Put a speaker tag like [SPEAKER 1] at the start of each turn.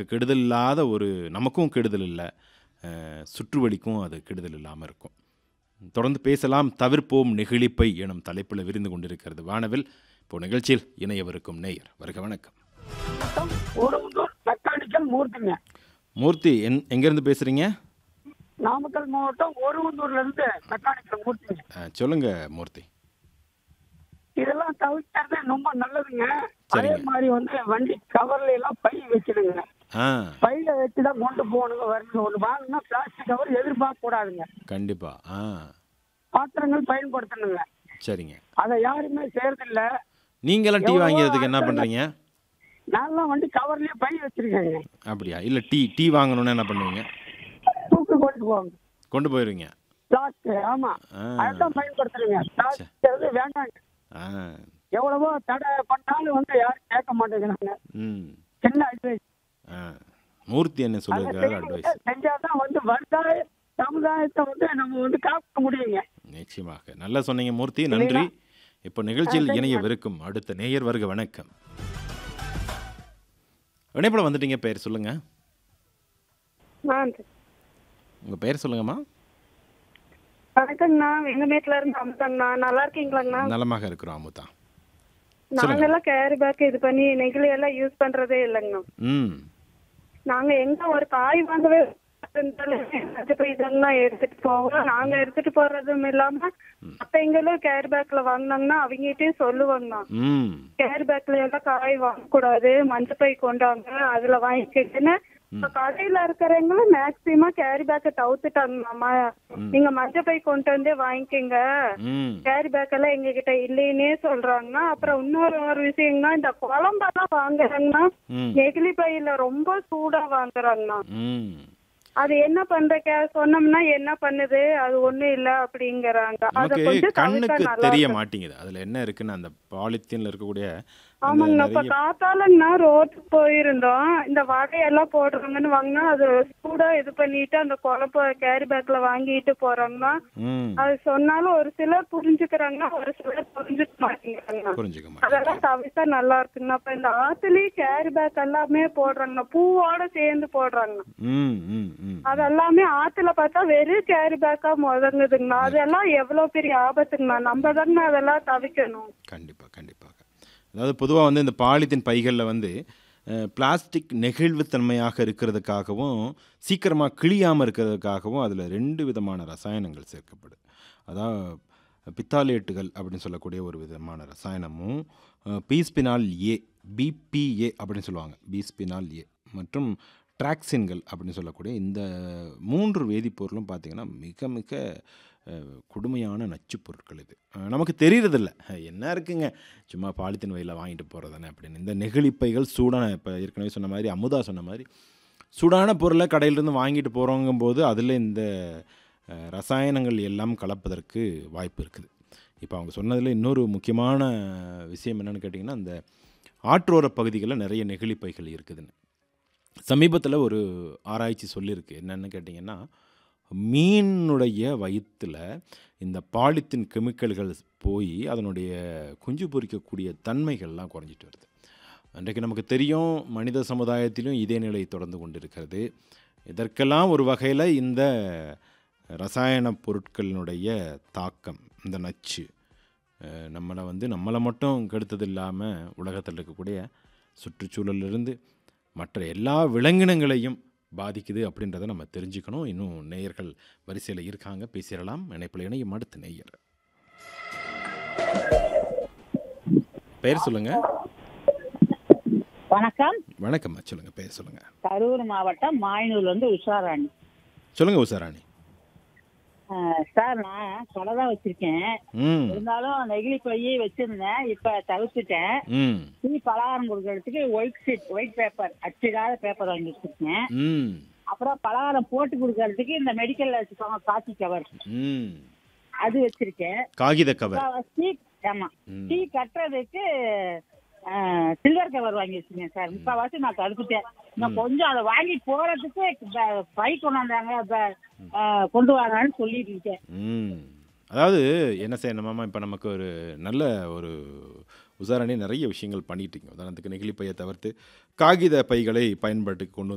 [SPEAKER 1] கெடுதல் இல்லாத ஒரு நமக்கும் கெடுதல் இல்லை சுற்றுவழிக்கும் அது கெடுதல் இல்லாமல் இருக்கும் தொடர்ந்து பேசலாம் தவிர்ப்போம் நெகிழிப்பை எனும் தலைப்பில் விரிந்து கொண்டிருக்கிறது வானவில் இப்போ நிகழ்ச்சியில் இணையவிருக்கும் நேயர் வருக வணக்கம்
[SPEAKER 2] ஊரமுந்தூர் மெக்கானிக்கல் மூர்த்திங்க
[SPEAKER 1] மூர்த்தி என் எங்கேருந்து பேசுகிறீங்க
[SPEAKER 2] நாமக்கல் மாவட்டம் ஒருவந்தூர்ல இருந்து மெக்கானிக்கல் மூர்த்திங்க
[SPEAKER 1] சொல்லுங்க மூர்த்தி
[SPEAKER 2] இதெல்லாம் தவிர்க்கிறது ரொம்ப நல்லதுங்க அதே
[SPEAKER 1] சரிங்க.
[SPEAKER 2] மாதிரி வந்து வண்டி கவர்ல எல்லாம் பை வச்சிடுங்க
[SPEAKER 1] ஆ
[SPEAKER 2] பையில வச்சு தான் கொண்டு போகணுங்க வருங்க ஒன்று வாங்கினா பிளாஸ்டிக் கவர் எதிர்பார்க்க கூடாதுங்க
[SPEAKER 1] கண்டிப்பாக ஆ
[SPEAKER 2] பாத்திரங்கள் பயன்படுத்தணுங்க
[SPEAKER 1] சரிங்க
[SPEAKER 2] அதை யாருமே செய்யறதில்ல
[SPEAKER 1] நீங்களாம் டீ
[SPEAKER 2] எவ்வளவோ
[SPEAKER 1] வாங்கிறதுக்கு என்ன
[SPEAKER 2] ஆட்கள்
[SPEAKER 1] பண்ணுறீங்க
[SPEAKER 2] நான்லாம் வண்டி கவர்லயே பை வச்சிருக்கேங்க
[SPEAKER 1] அப்படியா இல்லை டீ டீ வாங்கணும்னு என்ன பண்ணுவீங்க
[SPEAKER 2] தூக்கு கொண்டு போவாங்க
[SPEAKER 1] கொண்டு போயிடுவீங்க
[SPEAKER 2] பிளாஸ்டிக் ஆமா
[SPEAKER 1] ஆ.
[SPEAKER 2] அதான் பயன்படுத்துறீங்க பிளாஸ்டிக் வேண்டாங்க
[SPEAKER 1] ஆ
[SPEAKER 2] எவ்வளவோ தடை பண்ணாலும் வந்து யாரும் கேட்க மாட்டேங்கிறாங்க
[SPEAKER 1] ம்
[SPEAKER 2] சின்ன அட்வைஸ்
[SPEAKER 1] ஆ மூர்த்தி என்ன சொல்லியிருக்கிறாரு அட்வைஸ்
[SPEAKER 2] செஞ்சாதான் வந்து வருங்கால சமுதாயத்தை வந்து நம்ம வந்து காக்க முடியுங்க
[SPEAKER 1] நிச்சயமாக நல்லா சொன்னீங்க மூர்த்தி நன்றி இப்போ நிகழ்ச்சியில் இணையவிருக்கும் அடுத்த நேயர் வருக வணக்கம் இணைப்பில் வந்துட்டீங்க பெயர் சொல்லுங்க உங்க பெயர் சொல்லுங்கம்மா
[SPEAKER 3] வணக்கங்கண்ணா வெங்கமேட்ல இருந்து அமுதாங்கண்ணா நல்லா இருக்கீங்களாங்கண்ணா
[SPEAKER 1] நலமாக இருக்கிறோம் அமுதா
[SPEAKER 3] நாங்க எல்லாம் கேரி பேக் இது பண்ணி நெகிழி எல்லாம் யூஸ் பண்றதே இல்லைங்கண்ணா
[SPEAKER 1] ம்
[SPEAKER 3] நாங்க எங்க ஒரு காய் வாங்கவே போய் இதெல்லாம் எடுத்துட்டு போவோம் நாங்க எடுத்துட்டு போறதும் இல்லாம மத்தவங்களும் கேரி பேக்ல வாங்கினாங்கன்னா அவங்ககிட்டயும் சொல்லுவாங்கண்ணா
[SPEAKER 1] ம்
[SPEAKER 3] கேரி பேக்ல எல்லாம் காய் வாங்கக்கூடாது மஞ்சள் பை கொண்டாங்க அதுல வாங்கிக்கிட்டுன்னு இப்ப கடையில இருக்கிறவங்களும் மேக்சிமம் கேரி பேக்கை தவிர்த்துட்டாங்கம்மா நீங்க மஞ்சள் பை கொண்டு வந்தே வாங்கிக்கோங்க
[SPEAKER 1] ம்
[SPEAKER 3] கேரி பேக் எல்லாம் எங்க கிட்ட இல்லைன்னே சொல்றாங்கன்னா அப்புறம் இன்னொரு ஒரு விஷயம்னா இந்த குழம்பெல்லாம் வாங்குறாங்கன்னா
[SPEAKER 1] ம்
[SPEAKER 3] நெகிழி பையில ரொம்ப சூடா வாங்குறாங்கண்ணா
[SPEAKER 1] ம்
[SPEAKER 3] அது என்ன பண்ற கே சொன்னோம்னா என்ன பண்ணுது அது ஒண்ணும் இல்ல அப்படிங்கறாங்க அத
[SPEAKER 1] நமக்கு
[SPEAKER 3] கொஞ்சம் தவிர்த்தா
[SPEAKER 1] கண்ணுக்கு
[SPEAKER 3] நல்லா
[SPEAKER 1] தெரிய
[SPEAKER 3] இருக்கும்.
[SPEAKER 1] மாட்டேங்குது அதுல என்ன இருக்குன்னு அந்த பாலித்தீன்ல இருக்கக்கூடிய அந்த
[SPEAKER 3] ஆமாங்கண்ணா இப்ப
[SPEAKER 1] நிறைய
[SPEAKER 3] காத்தாலங்கண்ணா ரோட்டுக்கு போயிருந்தோம் இந்த வடையெல்லாம் போடுறாங்கன்னு வாங்கினா அது சூடா இது பண்ணிட்டு அந்த குழப்ப கேரி பேக்ல வாங்கிட்டு போறாங்கன்னா
[SPEAKER 1] ம்
[SPEAKER 3] அது சொன்னாலும் ஒரு சிலர் புரிஞ்சுக்கிறாங்கன்னா ஒரு சிலர் புரிஞ்சுக்க மாட்டேங்கிறாங்க
[SPEAKER 1] புரிஞ்சுக்க மாட்டேன்
[SPEAKER 3] அதெல்லாம் தவிர்த்தா நல்லா இருக்குங்கண்ணா அப்ப இந்த ஆத்துலயும் கேரி பேக் எல்லாமே போடுறாங்கண்ணா பூவோட சேர்ந்து போடுறாங்கண்ணா
[SPEAKER 1] ம் ம் ம்
[SPEAKER 3] அது எல்லாமே ஆத்துல பார்த்தா வெறும் கேரி பேக்கா முதங்குதுங்கண்ணா அதெல்லாம் எவ்வளவு பெரிய ஆபத்துங்கண்ணா நம்ம தாங்கண்ணா அதெல்லாம் தவிக்கணும்
[SPEAKER 1] கண்டிப்பாக கண்டிப்பாக அதாவது பொதுவாக வந்து இந்த பாலித்தீன் பைகளில் வந்து அஹ், பிளாஸ்டிக் நெகிழ்வுத்தன்மையாக இருக்கிறதுக்காகவும் சீக்கிரமாக கிழியாமல் இருக்கிறதுக்காகவும் அதில் ரெண்டு விதமான ரசாயனங்கள் சேர்க்கப்படுது அதான் பித்தாலேட்டுகள் அப்படின்னு சொல்லக்கூடிய ஒரு விதமான ரசாயனமும் அஹ், பீஸ்பினால் ஏ பிபிஏ அப்படின்னு சொல்லுவாங்க பீஸ்பினால் ஏ மற்றும் ட்ராக்சின்கள் அப்படின்னு சொல்லக்கூடிய இந்த மூன்று வேதிப்பொருளும் பார்த்திங்கன்னா மிக மிக அஹ், கொடுமையான நச்சுப் பொருட்கள் இது அஹ், நமக்கு தெரியறதில்ல அஹ், என்ன இருக்குங்க சும்மா பாலித்தீன் வயலில் வாங்கிட்டு போகிறதானே அப்படின்னு இந்த நெகிழிப்பைகள் சூடான இப்போ ஏற்கனவே சொன்ன மாதிரி அமுதா சொன்ன மாதிரி சூடான பொருளை கடையிலேருந்து வாங்கிட்டு போகிறோங்கும்போது அதில் இந்த அஹ், ரசாயனங்கள் எல்லாம் கலப்பதற்கு வாய்ப்பு இருக்குது இப்போ அவங்க சொன்னதில் இன்னொரு முக்கியமான விஷயம் என்னென்னு கேட்டிங்கன்னா இந்த ஆற்றோர பகுதிகளில் நிறைய நெகிழிப்பைகள் இருக்குதுன்னு சமீபத்தில் ஒரு ஆராய்ச்சி சொல்லியிருக்கு என்னென்னு கேட்டிங்கன்னா மீனுடைய வயிற்றில் இந்த பாலித்தீன் கெமிக்கல்கள் போய் அதனுடைய குஞ்சு பொரிக்கக்கூடிய தன்மைகள்லாம் குறைஞ்சிட்டு வருது அன்றைக்கு நமக்கு தெரியும் மனித சமுதாயத்திலும் இதே நிலை தொடர்ந்து கொண்டிருக்கிறது இதற்கெல்லாம் ஒரு வகையில் இந்த ரசாயன பொருட்களினுடைய தாக்கம் இந்த நச்சு அஹ், நம்மளை வந்து நம்மளை மட்டும் கெடுத்தது இல்லாமல் உலகத்தில் இருக்கக்கூடிய சுற்றுச்சூழலிருந்து மற்ற எல்லா விலங்கினங்களையும் பாதிக்குது அப்படின்றத நம்ம தெரிஞ்சுக்கணும் இன்னும் நேயர்கள் வரிசையில் இருக்காங்க பேசிடலாம் இணைப்பில் இணையும் அடுத்த நேயர் பெயர் சொல்லுங்க
[SPEAKER 4] வணக்கம்
[SPEAKER 1] வணக்கம்மா சொல்லுங்க பெயர் சொல்லுங்க
[SPEAKER 4] கரூர் மாவட்டம் மாயனூர்ல இருந்து உஷாராணி
[SPEAKER 1] சொல்லுங்க உஷாராணி
[SPEAKER 4] அஹ் சார் நான் கடை தான் வச்சிருக்கேன்
[SPEAKER 1] ம்
[SPEAKER 4] இருந்தாலும் நெகிழி பையே வச்சிருந்தேன் இப்ப தவிர்த்துட்டேன்
[SPEAKER 1] ம்
[SPEAKER 4] டீ பலகாரம் கொடுக்கறதுக்கு ஒயிட் ஷீட் ஒயிட் பேப்பர் அச்சிடாத பேப்பர் வாங்கி வச்சிருக்கேன்
[SPEAKER 1] ம்
[SPEAKER 4] அப்புறம் பலகாரம் போட்டு கொடுக்கறதுக்கு இந்த மெடிக்கல்ல வச்சுக்கோங்க காக்கி கவர்
[SPEAKER 1] ம்
[SPEAKER 4] அது வச்சிருக்கேன்
[SPEAKER 1] காகித கவர்
[SPEAKER 4] டீ ஆமா
[SPEAKER 1] ம்.
[SPEAKER 4] டீ கட்டுறதுக்கு சில்வர் கவர் வாங்கி வச்சிருக்கேன் சார் முக்கால்வாசி நான் தடுத்துட்டேன் இன்னும் கொஞ்சம் அதை வாங்கி போறதுக்கு ப- பை கொண்டாந்தாங்க ப- அஹ், கொண்டு வாங்கன்னு சொல்லிட்டு இருக்கேன்
[SPEAKER 1] ம் அதாவது என்ன செய்யணுமாமா இப்போ நமக்கு ஒரு நல்ல ஒரு உதாரணி நிறைய விஷயங்கள் பண்ணிட்டு இருக்கீங்க உதாரணத்துக்கு நெகிழி பையை தவிர்த்து காகித பைகளை பயன்பாட்டுக்கு கொண்டு